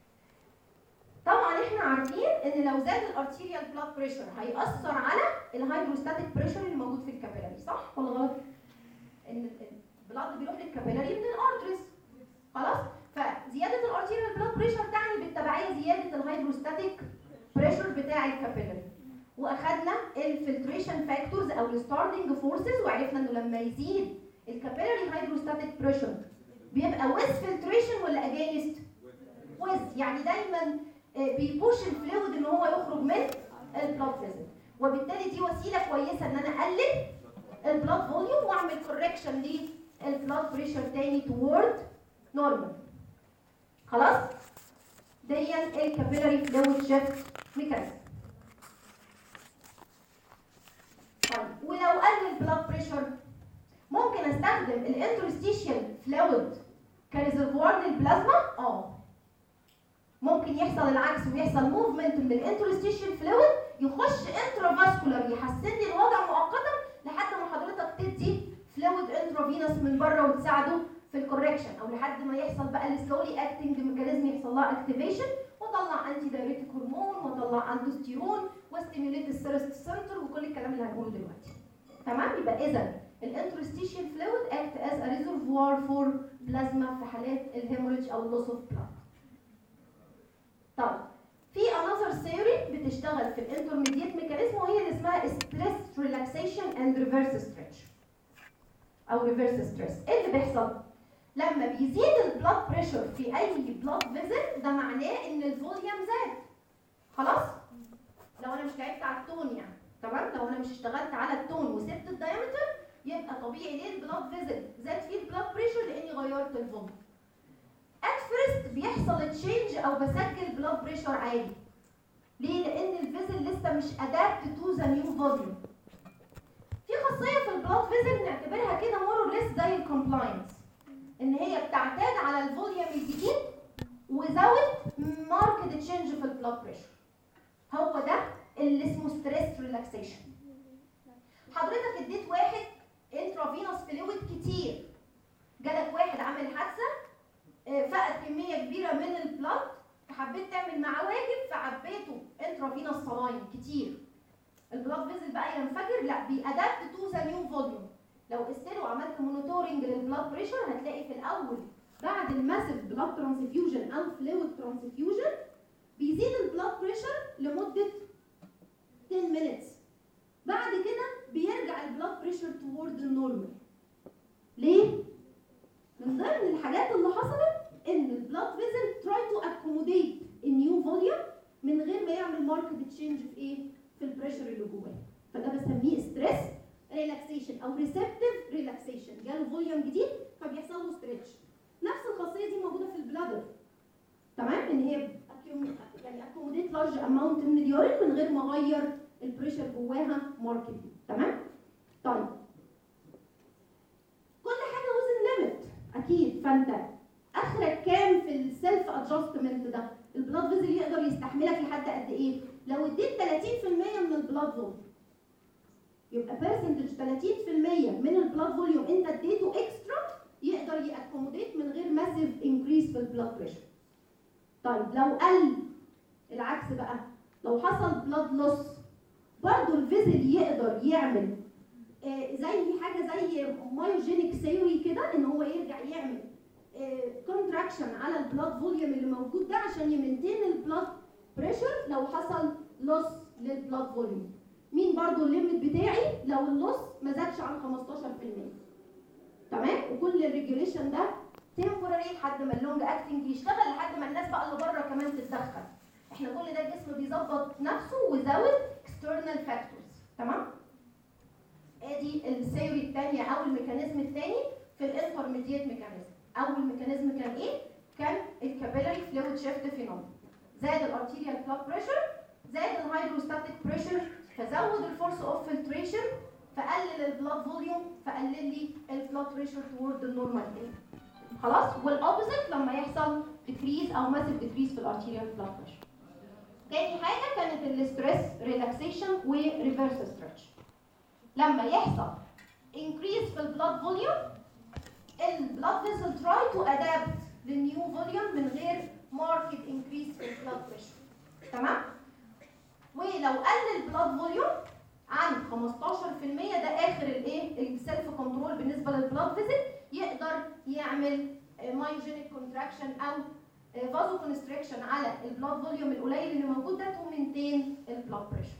طبعا احنا عارفين ان لو زاد الارتيريال بلاد بريشر هيأثر على الهيدروستاتيك بريشر اللي موجود في الكابيلاري صح ولا غلط؟ ان البلاد بيروح للكابيلاري من الارتريز خلاص؟ فزياده الارتيريال بلاد بريشر تعني بالتبعيه زياده الهيدروستاتيك بريشر بتاع الكابيلاري واخدنا الفلتريشن فاكتورز او الستارتنج فورسز وعرفنا انه لما يزيد الكابيلاري هيدروستاتيك بريشر بيبقى ويز فلتريشن ولا اجينست ويز يعني دايما بيبوش الفلويد ان هو يخرج من البلاد فيزل وبالتالي دي وسيله كويسه ان انا اقلل البلاد فوليوم واعمل كوركشن للبلاد بريشر تاني توورد نورمال خلاص دي الكابيلاري فلويد شيفت ميكانيزم طيب ولو قل البلاد بريشر ممكن استخدم الانترستيشيال فلويد كريزرفوار للبلازما اه ممكن يحصل العكس ويحصل موفمنت من الانترستيشيال فلويد يخش انترافاسكولار يحسن لي الوضع مؤقتا لحد ما حضرتك تدي فلويد انترافينوس من بره وتساعده في الكوركشن او لحد ما يحصل بقى السلولي اكتنج ميكانيزم يحصل لها اكتيفيشن وطلع انتي دايريتيك هرمون وطلع اندوستيرون وستيميوليت السيرست سنتر وكل الكلام اللي هنقوله دلوقتي تمام يبقى اذا الانترستيشيال فلويد اكت از ا ريزرفوار فور بلازما في حالات الهيموريج او اللوس اوف بلاد طيب في انذر ثيوري بتشتغل في الانترميديت ميكانيزم وهي اللي اسمها ستريس ريلاكسيشن اند ريفرس ستريتش او ريفرس ستريس ايه اللي بيحصل لما بيزيد البلاد بريشر في اي بلاد فيزل ده معناه ان الفوليوم زاد خلاص لو انا مش لعبت على التون يعني تمام لو انا مش اشتغلت على التون وسبت الدايمتر يبقى طبيعي ليه البلاد فيزل زاد فيه البلاد بريشر لاني غيرت الفوليوم ات فيرست بيحصل تشينج او بسجل بلاد بريشر عالي ليه لان الفيزل لسه مش ادابت تو ذا نيو فوليوم في خاصيه في البلاد فيزل نعتبرها كده مور اور ليس زي الكومبلاينس ان هي بتعتاد على الفوليوم الجديد وزود ماركت تشينج في البلاد بريشر هو ده اللي اسمه ستريس ريلاكسيشن حضرتك اديت واحد انترافينوس فلويد كتير جالك واحد عامل حادثه آه، فقد كميه كبيره من البلاد فحبيت تعمل معاه واجب فعبيته انترافينوس صلاين كتير البلاد فيزل بقى ينفجر لا بيأدابت تو ذا نيو فوليوم لو قست له عملت مونيتورنج للبلاد بريشر هتلاقي في الاول بعد الماسيف بلاد ترانسفيوجن او فلويد ترانسفيوجن بيزيد البلاد بريشر لمده 10 minutes بعد كده بيرجع البلاد بريشر توورد النورمال ليه من ضمن الحاجات اللي حصلت ان البلاد فيزل تراي تو اكوموديت النيو فوليوم من غير ما يعمل ماركت تشينج في ايه في البريشر اللي جواه فده بسميه ستريس ريلاكسيشن او ريسبتيف ريلاكسيشن جاله فوليوم جديد فبيحصل له ستريتش نفس الخاصيه دي موجوده في البلادر تمام ان هي accum- يعني اكوموديت لارج اماونت من اليورين من غير ما اغير البريشر جواها ماركتلي تمام طيب كل حاجه وزن ليميت اكيد فانت اخرك كام في السيلف ادجستمنت ده البلاد فيزل يقدر يستحملك لحد قد ايه لو اديت 30% من البلاد فوليوم يبقى برسنتج 30% من البلاد فوليوم انت اديته اكسترا يقدر يأكوموديت من غير ماسيف انكريس في البلاد بريشر طيب لو قل العكس بقى لو حصل بلاد لوس برضه الفيزل يقدر يعمل آه، زي حاجه زي مايوجينيك ثيوري كده ان هو يرجع يعمل كونتراكشن على البلاد فوليوم اللي موجود ده عشان يمنتين البلاد بريشر لو حصل لوس للبلاد فوليوم مين برضو الليمت بتاعي لو اللوس ما زادش عن 15% تمام وكل الريجوليشن ده تمبوراري لحد ما اللونج اكتنج يشتغل لحد ما الناس بقى اللي بره كمان تتدخل احنا كل ده الجسم بيظبط نفسه وزود external factors تمام ادي الثيوري الثانيه او الميكانيزم الثاني في الانترميديت ميكانيزم اول ميكانيزم كان ايه كان الكابيلاري فلويد شيفت فينومين زاد الارتيريال بلاد بريشر زاد الهيدروستاتيك بريشر فزود الفورس اوف فلتريشن فقلل البلاد فوليوم فقلل لي البلاد بريشر تورد النورمال تاني خلاص والاوبوزيت لما يحصل ديكريز او ماسيف ديكريز في الارتيريال بلاد بريشر تاني حاجه كانت الستريس ريلاكسيشن وريفرس ستريتش لما يحصل increase في البلاد فوليوم البلاد فيسل تراي تو ادابت للنيو فوليوم من غير ماركت increase في البلاد بريشر تمام ولو قل البلاد فوليوم عن 15% ده اخر الايه السيلف كنترول بالنسبه للبلاد فيزل يقدر يعمل مايوجينيك كونتراكشن او فازو كونستريكشن على البلاد فوليوم القليل اللي موجود ده تو مينتين البلاد بريشر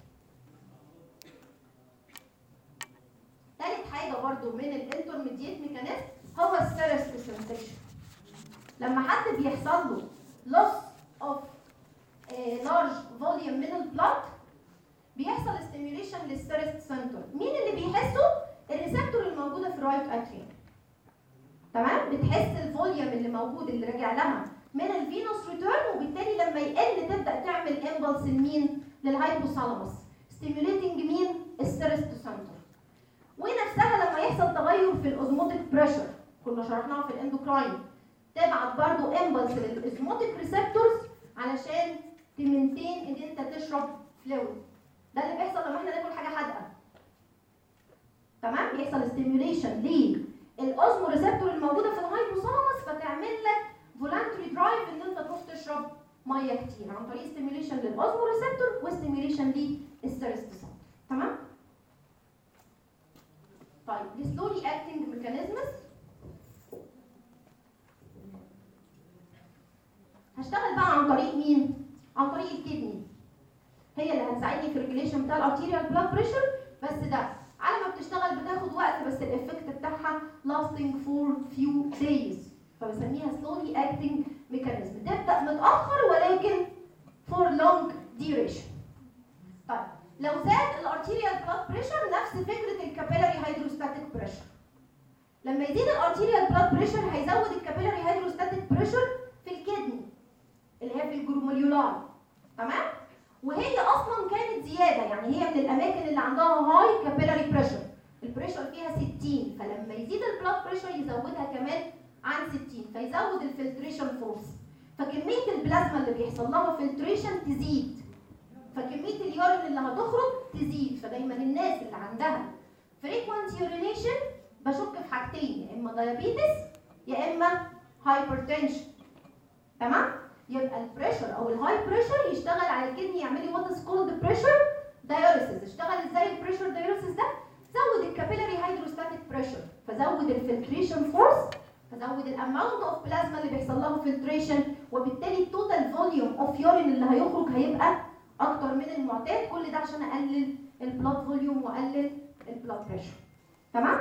ثالث حاجه برضو من الانترميديت ميكانيزم هو السيرست سنسيشن لما حد بيحصل له loss of لارج فوليوم من البلاد بيحصل ستيميوليشن للسيرست سنتر مين اللي بيحسه الريسبتور الموجوده في الرايت اتريوم تمام بتحس الفوليوم اللي موجود اللي راجع لها من الفينوس ريتيرن وبالتالي لما يقل تبدا تعمل امبلس لمين للهايبوثالاموس ستيميوليتنج مين السيرست سنتر ونفسها لما يحصل تغير في الاوزموتيك بريشر كنا شرحناها في الاندوكراين تبعت برضو امبلس للاوزموتيك ريسبتورز علشان تمنتين ان انت تشرب فلويد ده اللي بيحصل لما احنا ناكل حاجه حادقه تمام بيحصل ستيميوليشن للاوزمو ريسبتور الموجوده في الهايبوثالاموس فتعمل لك فولانتري درايف ان انت تروح تشرب ميه كتير عن طريق ستيميوليشن للاوزمو ريسبتور وستيميوليشن للسيرست تمام طيب السلولي اكتنج ميكانيزمز هشتغل بقى عن طريق مين عن طريق الكدني هي اللي هتساعدني في الريجوليشن بتاع الارتيريال بلاد بريشر بس ده على ما بتشتغل بتاخد وقت بس الافكت بتاعها lasting for few days فبسميها slowly acting mechanism تبدا متاخر ولكن for long duration طيب لو زاد الارتيريال بلاد بريشر نفس فكره الكابيلاري هيدروستاتيك بريشر لما يزيد الارتيريال بلاد بريشر هيزود الكابيلاري هيدروستاتيك بريشر في الكدني اللي هي في الجلوميرولاي تمام وهي اصلا كانت زياده يعني هي من الاماكن اللي عندها هاي كابيلاري بريشر البريشر فيها 60 فلما يزيد البلاد بريشر يزودها كمان عن 60 فيزود الفلتريشن فورس فكميه البلازما اللي بيحصل لها فلتريشن تزيد فكميه اليورين اللي هتخرج تزيد فدايما الناس اللي عندها frequent urination بشك في حاجتين يا اما diabetes يا اما hypertension تمام يبقى البريشر او الهاي بريشر يشتغل على الكدني يعمل لي وات از كولد بريشر دايوريسيس اشتغل ازاي البريشر دايوريسيس ده زود الكابيلاري هيدروستاتيك بريشر فزود الفلتريشن فورس فزود الاماونت اوف بلازما اللي بيحصل لها فلتريشن وبالتالي التوتال فوليوم اوف يورين اللي هيخرج هيبقى اكتر من المعتاد كل ده عشان اقلل البلاد فوليوم واقلل البلاد بريشر تمام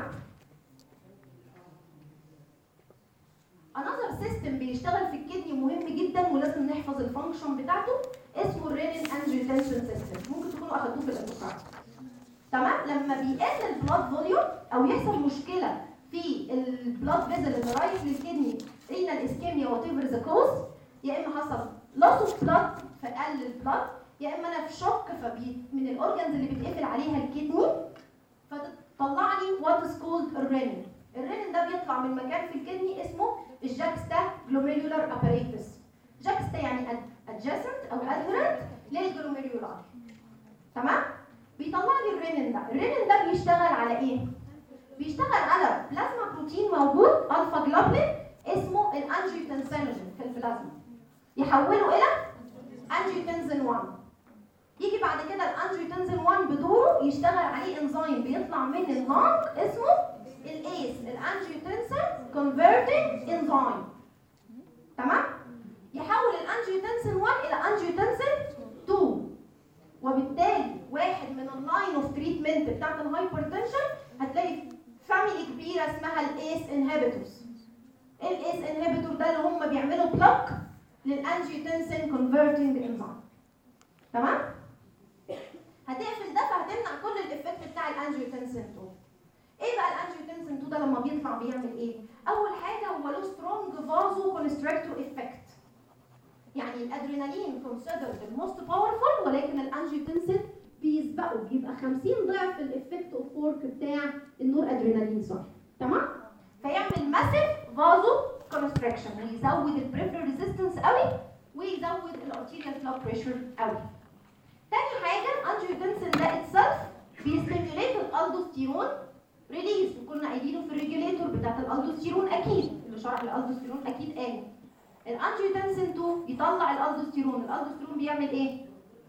انذر سيستم بيشتغل في الكدني مهم جدا ولازم نحفظ الفانكشن بتاعته اسمه الرينين انجيوتنسن سيستم ممكن تكونوا اخدوه في الاندوكراين تمام لما بيقل البلاد فوليوم او يحصل مشكله في البلاد فيزل اللي رايح للكدني رينال اسكيميا وات ايفر ذا كوز يا اما حصل لوس اوف بلاد فقل البلاد يا اما انا في شوك فبي من الاورجنز اللي بيتقفل عليها الكدني فتطلع لي وات از كولد الرينين الرينين ده بيطلع من مكان في الكدني اسمه الجاكستا جلوميرولار اباريتس جاكستا يعني adjacent او adherent للجلوميرولاي تمام بيطلع لي الرينين ده الرينين ده بيشتغل على ايه بيشتغل على بلازما بروتين موجود الفا جلوبلين اسمه الانجيوتنسينوجين في البلازما يحوله الى انجيوتنسين 1 يجي بعد كده الانجيوتنسين 1 بدوره يشتغل عليه انزيم بيطلع من اللنج اسمه الايس الانجيوتنسين كونفرتنج انزيم تمام يحول الانجيوتنسين 1 الى انجيوتنسين 2 وبالتالي واحد من اللاين اوف تريتمنت بتاعت الهايبرتنشن هتلاقي فاميلي كبيره اسمها الايس انهبيتورز الايس انهبيتور ده اللي هم بيعملوا بلوك للانجيوتنسين كونفرتنج انزيم تمام هتقفل ده فهتمنع كل الافكت بتاع الانجيوتنسين 2 ايه بقى الانجيوتنسين 2 ده لما بيطلع بيعمل ايه اول حاجه هو له سترونج فازو كونستريكتور افكت يعني الادرينالين كونسيدرد الموست باورفول ولكن الانجيوتنسين بيسبقه بيبقى 50 ضعف الافكت اوف ورك بتاع النور ادرينالين صح تمام فيعمل ماسيف فازو كونستريكشن ويزود البريفرال ريزيستنس قوي ويزود الارتيريال بلاد بريشر قوي تاني حاجه الانجيوتنسين ده اتسلف بيستيميوليت الالدوستيرون ريليز وكنا قايلينه في الريجوليتور بتاعت الالدوستيرون اكيد اللي شرح الالدوستيرون اكيد قال الانجيوتنسين 2 يطلع الالدوستيرون الالدوستيرون بيعمل ايه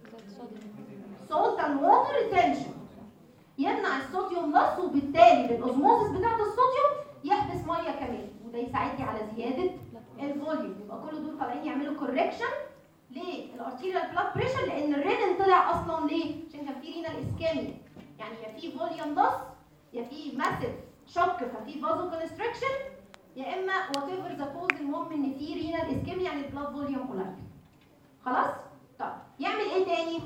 salt and water retention يمنع الصوديوم لص وبالتالي بالاوزموزس بتاعت الصوديوم يحبس ميه كمان وده يساعدني على زياده الفوليوم يبقى كل دول طالعين يعملوا كوركشن للارتيريال بلاد بريشر لان الرينين طلع اصلا ليه عشان كان في رينال اسكاميا يعني يا في فوليوم لص يا في ماسيف شوك ففي فازو كونستريكشن يا اما وات ايفر ذا كوز المهم ان في رينال اسكيميا يعني البلاد فوليوم قليل خلاص طب يعمل ايه تاني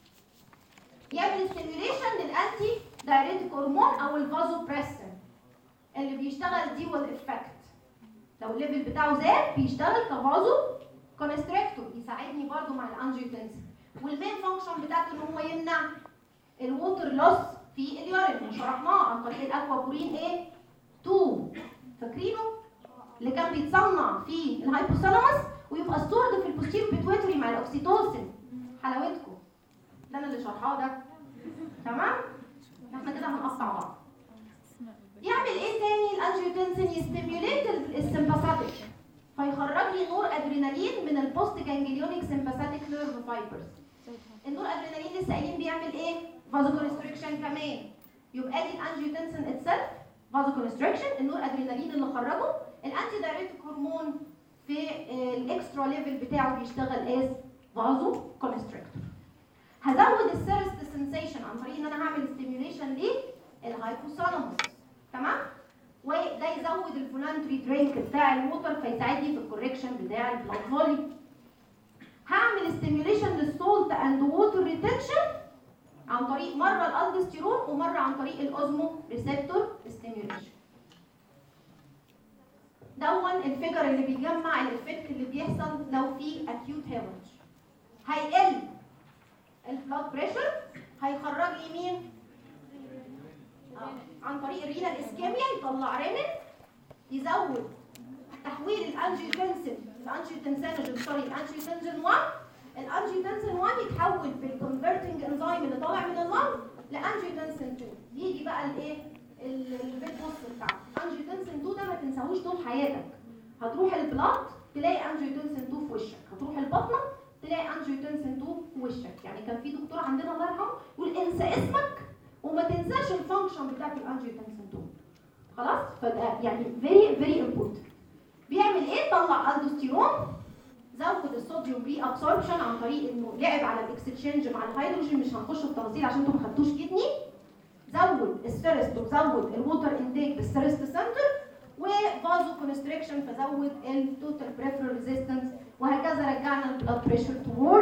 يعمل ستيميوليشن للانتي دايريتيك هرمون او الفازو بريسن اللي بيشتغل دي والافكت لو الليفل بتاعه زاد بيشتغل كفازو كونستريكتور يساعدني برضو مع الانجيوتنسين والمين فانكشن بتاعته ان هو يمنع الووتر لوس في اليورين وشرحناه عن طريق الاكوابورين ايه 2 فاكرينه اللي كان بيتصنع في الهايبوثالاموس ويبقى ستورد في البوستيريو بيتويتري مع الاوكسيتوسين حلاوتكم ده انا اللي شرحاه ده تمام احنا كده هنقطع بعض يعمل ايه تاني الانجيوتنسين يستيميوليت السمباثيك فيخرج لي نور ادرينالين من البوست جانجليونيك سمباثيك نيرف فايبرز النور ادرينالين لسه قايلين بيعمل ايه فازو كونستريكشن كمان يبقى دي الانجيوتنسين اتسلف فازو كونستريكشن النور ادرينالين اللي خرجه الانتي دايريتك هرمون في الاكسترا ليفل بتاعه بيشتغل از فازو كونستريكتور هزود السيرست سنسيشن عن طريق ان انا هعمل ستيميوليشن للهايبوثالاموس تمام وده يزود الفولانتري درينك بتاع الووتر فيساعدني في الكوريكشن بتاع البلاد فوليوم هعمل ستيميوليشن للسولت اند ووتر ريتنشن عن طريق مره الالدوستيرون ومره عن طريق الاوزمو ريسبتور ستيميوليشن دون الفيجر اللي بيجمع الافكت اللي بيحصل لو في اكيوت هيموريج هيقل البلاد بريشر هيخرج لي مين آه. عن طريق الرينال اسكيميا يطلع رينين يزود تحويل الانجيوتنسين الانجيوتنسينوجين سوري الانجيوتنسين 1 الانجيوتنسين 1 يتحول بالكونفرتنج انزيم اللي طالع من اللنج لانجيوتنسين 2 يجي بقى الايه البيت بوست بتاعه انجيوتنسين 2 ده ما تنساهوش طول حياتك هتروح البلاد تلاقي انجيوتنسين 2 في وشك هتروح البطنه تلاقي انجيوتنسين 2 في وشك يعني كان في دكتور عندنا الله يرحمه يقول انسى اسمك وما تنساش الفانكشن بتاعت الانجيوتنسين 2 خلاص فده يعني فيري فيري امبورتنت بيعمل ايه طلع الدوستيرون زود الصوديوم ري ابسوربشن عن طريق انه لعب على الاكستشينج مع الهيدروجين مش هنخش في تفاصيل عشان انتوا ما خدتوش كدني زود السيرست وزود الووتر انتيك بالسيرست سنتر وفازو كونستريكشن فزود التوتال بريفرال ريزيستنس وهكذا رجعنا البلاد بريشر تو